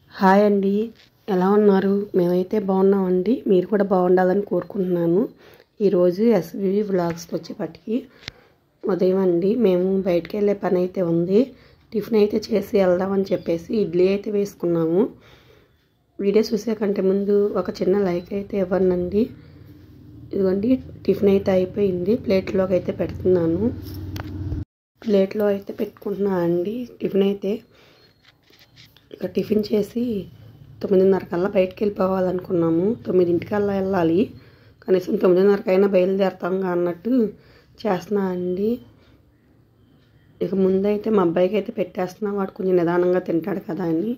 hi అండి ఎలా ఉన్నారు మేమైతే బాగున్నామండి మీరు కూడా బాగుండాలని కోరుకుంటున్నాను ఈరోజు ఎస్వి వ్లాగ్స్కి వచ్చేపటికి ఉదయం అండి మేము బయటికి వెళ్ళే పని అయితే ఉంది టిఫిన్ అయితే చేసి వెళ్దామని చెప్పేసి ఇడ్లీ అయితే వేసుకున్నాము వీడియో చూసే కంటే ముందు ఒక చిన్న లైక్ అయితే ఇవ్వనండి ఇదిగోండి టిఫిన్ అయితే అయిపోయింది ప్లేట్లోకి అయితే పెడుతున్నాను ప్లేట్లో అయితే పెట్టుకుంటున్నా అండి టిఫిన్ అయితే ఇక టిఫిన్ చేసి తొమ్మిదిన్నర కల్లా బయటికి వెళ్ళిపోవాలనుకున్నాము తొమ్మిదింటికల్లా వెళ్ళాలి కనీసం తొమ్మిదిన్నరకైనా బయలుదేరుతాం అన్నట్టు చేస్తున్నా అండి ఇక ముందైతే మా అబ్బాయికి అయితే పెట్టేస్తున్నా వాడు కొంచెం నిదానంగా తింటాడు కదా అని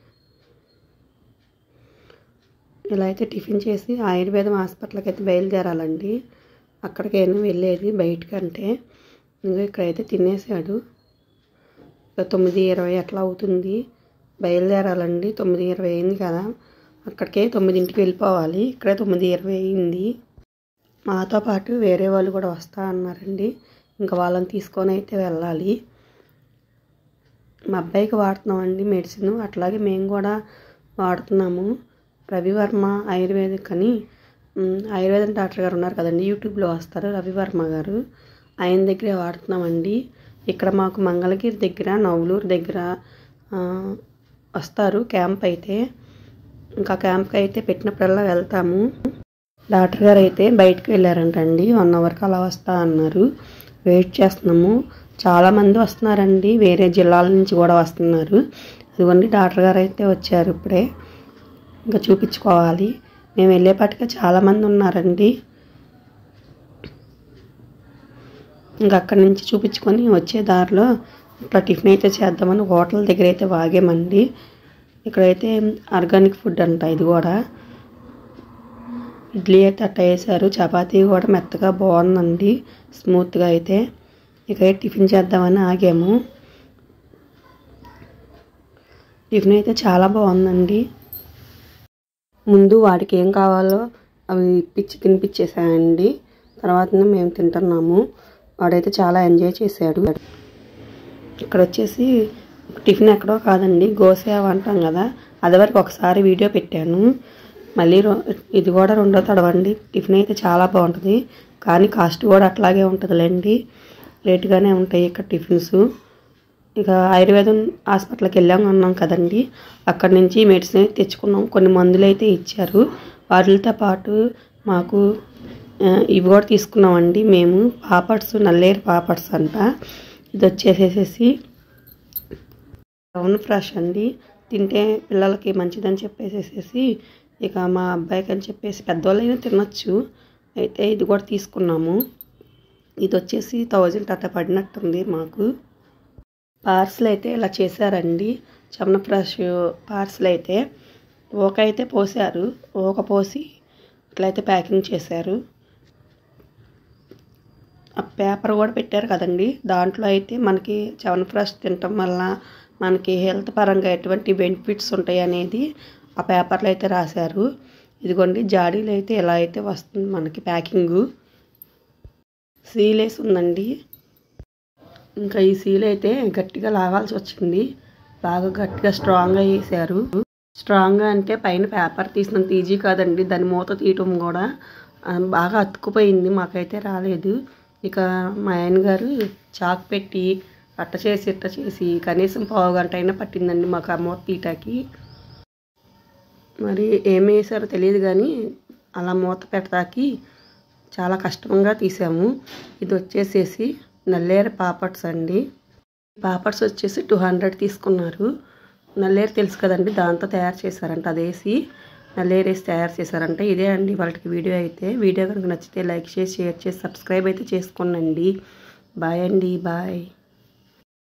ఇలా అయితే టిఫిన్ చేసి ఆయుర్వేదం హాస్పిటల్కి అయితే బయలుదేరాలండి అక్కడికైనా వెళ్ళేది బయటకంటే ఇంకా ఇక్కడైతే తినేసాడు ఇక తొమ్మిది ఇరవై అట్లా అవుతుంది బయలుదేరాలండి తొమ్మిది ఇరవై అయింది కదా అక్కడికే తొమ్మిదింటికి వెళ్ళిపోవాలి ఇక్కడే తొమ్మిది ఇరవై అయింది మాతో పాటు వేరే వాళ్ళు కూడా వస్తా అన్నారండి ఇంకా వాళ్ళని తీసుకొని అయితే వెళ్ళాలి మా అబ్బాయికి వాడుతున్నామండి మెడిసిన్ అట్లాగే మేము కూడా వాడుతున్నాము రవివర్మ ఆయుర్వేదిక్ అని ఆయుర్వేదం డాక్టర్ గారు ఉన్నారు కదండి యూట్యూబ్లో వస్తారు రవివర్మ గారు ఆయన దగ్గరే వాడుతున్నామండి ఇక్కడ మాకు మంగళగిరి దగ్గర నవలూరు దగ్గర వస్తారు క్యాంప్ అయితే ఇంకా క్యాంప్కి అయితే పెట్టినప్పుడల్లా వెళ్తాము డాక్టర్ గారు అయితే బయటకు వెళ్ళారంటండి వన్ అవర్కి అలా వస్తా అన్నారు వెయిట్ చేస్తున్నాము చాలామంది వస్తున్నారండి వేరే జిల్లాల నుంచి కూడా వస్తున్నారు ఇదిగోండి డాక్టర్ గారు అయితే వచ్చారు ఇప్పుడే ఇంకా చూపించుకోవాలి మేము వెళ్ళేపాటిగా చాలామంది ఉన్నారండి ఇంకా అక్కడి నుంచి చూపించుకొని వచ్చే దారిలో ఇట్లా టిఫిన్ అయితే చేద్దామని హోటల్ దగ్గర అయితే వాగామండి ఇక్కడైతే ఆర్గానిక్ ఫుడ్ అంట ఇది కూడా ఇడ్లీ అయితే అట్ట వేసారు చపాతీ కూడా మెత్తగా బాగుందండి స్మూత్గా అయితే ఇక టిఫిన్ చేద్దామని ఆగాము టిఫిన్ అయితే చాలా బాగుందండి ముందు వాడికి ఏం కావాలో అవి ఇప్పించి తినిపించేసాయండి తర్వాత మేము తింటున్నాము వాడైతే చాలా ఎంజాయ్ చేశాడు ఇక్కడ వచ్చేసి టిఫిన్ ఎక్కడో కాదండి గోసేవ అంటాం కదా అదివరకు ఒకసారి వీడియో పెట్టాను మళ్ళీ ఇది కూడా రెండో తడవండి టిఫిన్ అయితే చాలా బాగుంటుంది కానీ కాస్ట్ కూడా అట్లాగే ఉంటుందిలేండి రేటుగానే ఉంటాయి ఇక్కడ టిఫిన్స్ ఇక ఆయుర్వేదం హాస్పిటల్కి వెళ్ళాం అన్నాం కదండి అక్కడి నుంచి మెడిసిన్ అయితే తెచ్చుకున్నాం కొన్ని మందులు అయితే ఇచ్చారు వాటితో పాటు మాకు ఇవి కూడా తీసుకున్నామండి మేము పాపడ్స్ నల్లేరు పాపడ్స్ అంట ఇది వచ్చేసేసి బ్రౌన్ ఫ్రెష్ అండి తింటే పిల్లలకి మంచిదని చెప్పేసేసి ఇక మా అబ్బాయికి అని చెప్పేసి పెద్దవాళ్ళైనా తినొచ్చు అయితే ఇది కూడా తీసుకున్నాము ఇది వచ్చేసి థౌజండ్ అట్ట పడినట్టుంది మాకు పార్సల్ అయితే ఇలా చేశారండి చమన ఫ్రెష్ పార్సల్ అయితే ఓక అయితే పోసారు ఓక పోసి ఇట్లయితే ప్యాకింగ్ చేశారు ఆ పేపర్ కూడా పెట్టారు కదండి దాంట్లో అయితే మనకి చవన్ ఫ్రెష్ తినటం వల్ల మనకి హెల్త్ పరంగా ఎటువంటి బెనిఫిట్స్ ఉంటాయి అనేది ఆ పేపర్లో అయితే రాశారు ఇదిగోండి జాడీలు అయితే ఎలా అయితే వస్తుంది మనకి ప్యాకింగు సీల్ వేసి ఉందండి ఇంకా ఈ సీల్ అయితే గట్టిగా లాగాల్సి వచ్చింది బాగా గట్టిగా స్ట్రాంగ్గా వేసారు స్ట్రాంగ్గా అంటే పైన పేపర్ తీసినంత ఈజీ కాదండి దాని మూత తీయటం కూడా బాగా అతుక్కుపోయింది మాకైతే రాలేదు ఇక మా ఆయన గారు చాక్ పెట్టి అట్ట చేసి ఇట్ట చేసి కనీసం పావు గంట అయినా పట్టిందండి మాకు ఆ మూత తీయటాకి మరి ఏమి వేసారో తెలియదు కానీ అలా మూత పెట్టడానికి చాలా కష్టంగా తీసాము ఇది వచ్చేసేసి నల్లేరు పాపడ్స్ అండి పాపడ్స్ వచ్చేసి టూ హండ్రెడ్ తీసుకున్నారు నల్లేరు తెలుసు కదండి దాంతో తయారు చేశారంట అదేసి నల్లేరు వేసి తయారు చేశారంట ఇదే అండి వాళ్ళకి వీడియో అయితే వీడియో కనుక నచ్చితే లైక్ చేసి షేర్ చేసి సబ్స్క్రైబ్ అయితే చేసుకోండి బాయ్ అండి బాయ్